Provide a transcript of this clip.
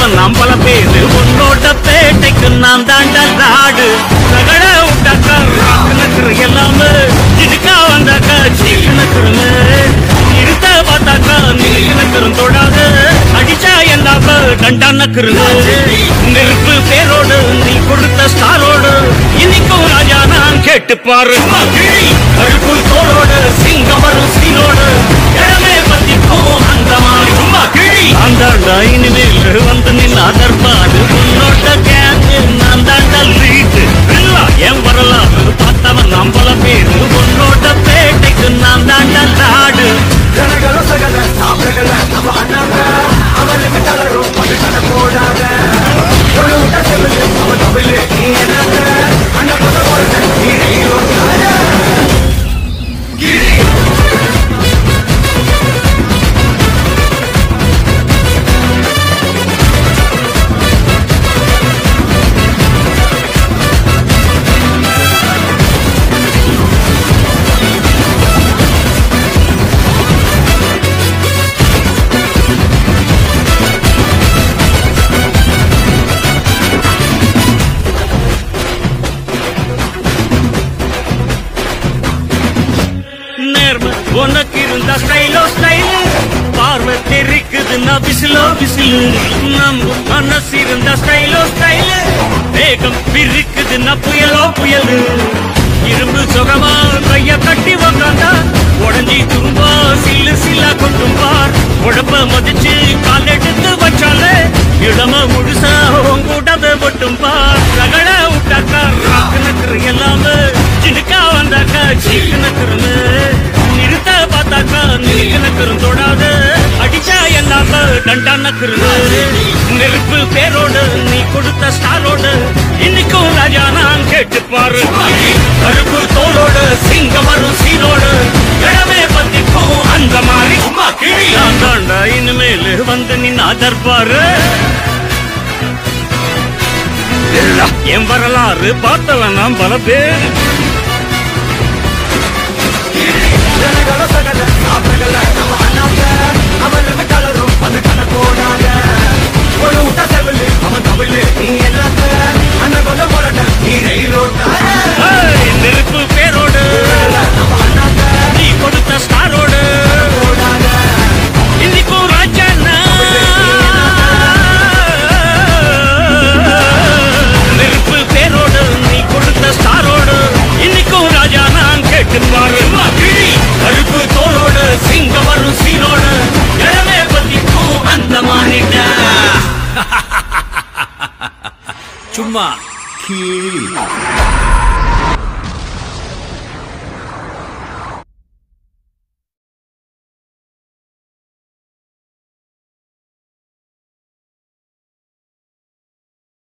பார்த்தவன் நாம் பல பேரு உன்னோட பேட்டைக்கு நான் தாண்ட நாடு ரகட விட்டாக்கா ராக்குனக்குற எல்லாமே இதுக்கா வந்தாக்கா சீக்குனக்குறமே இருத்த பார்த்தாக்கா நீக்குனக்குறும் தொடாது அடிச்சா எல்லாமே கண்டானக்குறமே நெருப்பு பேரோடு நீ கொடுத்த ஸ்டாரோடு இன்னைக்கும் ராஜா நான் கேட்டு பாரு கருப்பு தோளோடு சிங்கம் வரும் சீனோடு இடமே பத்திக்கும் அந்த மாதிரி சும்மா கிழி அந்தாண்டா இனிமேல் வந்து நின் அதற்பாடு உன்னோட கேங்கு நான் தாண்டா லீட்டு இல்ல என் வரலாறு பார்த்தவன் நாம் பல பேர் உன்னோட பேட்டைக்கு நான் தாண்டா நாடு ಜನಗಳು ಸಗಲ ಸಾಬ್ರಗಳ ನಮ್ಮ ಅಣ್ಣಗ ಅವನಿಗೆ ತಲರು ಪದಕನ ಕೋಡಾಗ ಒಂದು ಊಟ ಚೆಲ್ಲಲಿ ಅವ ತಬಿಲೆ ಏನಾಗ ಅಣ್ಣ ಪದ ಕೊಡ್ತೆ ನೀರು ಗಿರಿ நேர்ம உனக்கு இருந்த ஸ்டைலோ ஸ்டைல் பார்வை தெரிக்குதுன்னா விசிலோ விசிலு நம்ம மனசு இருந்த ஸ்டைலோ ஸ்டைல் வேகம் பிரிக்குதுன்னா புயலோ புயலு இரும்பு சுகமா கைய கட்டி உக்காந்தா உடஞ்சி துரும்பா சில்லு சில்லா கொண்டும் பார் உடம்ப மதிச்சு கால் எடுத்து வச்சாலே இடம முழுசா உங்கூடத மட்டும் பார் ரகட விட்டாக்கா ராக்குனக்குற எல்லாமே சினுக்கா வந்தாக்கா சீக்குனக்குறமே நிறுத்த பார்த்தாக்கா நீக்குனக்குறும் தொடாது அடிச்சா எல்லாமே கண்டானக்குறது நெருப்பு பேரோடு நீ கொடுத்த ஸ்டாரோடு இன்னைக்கும் ராஜா நான் கேட்டு பாரு கருப்பு தோலோடு சிங்கம் வரும் சீனோடு இடமே பத்திக்கும் அந்த மாதிரி சும்மா கிழி நான் தாண்டா இனிமேல் வந்து நின் அதர்பாரு என் வரலாறு பார்த்தவன் நாம் பல பேர் ಜನಗಳ ಸಗಲ ಸಾಬ್ರಗಳ ನಮ್ಮ ಅಣ್ಣಗ ಅವನಿಗೆ ತಲರು ಪದಕನ ಕೋಡಾಗ ಒಂದು ಊಟ ಚೆಲ್ಲಲಿ ಅವ ತಬಿಲೆ ಏನಾಗ ಅಣ್ಣ ಪದ ಕೊಡಟ ನೀರೈ ஏய், நெருப்பு பேரோடு ನಮ್ಮ ಅಣ್ಣಗ நீ கொடுத்த ஸ்டாரோடு ಕೋಡಾಗ இன்னைக்கும் ராஜா நெருப்பு பேரோடு நீ கொடுத்த ஸ்டாரோடு இன்னைக்கும் ராஜா நான் கேட்டு பாரு கருப்பு தோளோடு சிங்கம் வரும் சீனோடு இடமே பத்திக்கும் அந்த மாறிட்ட சும்மா கீழ்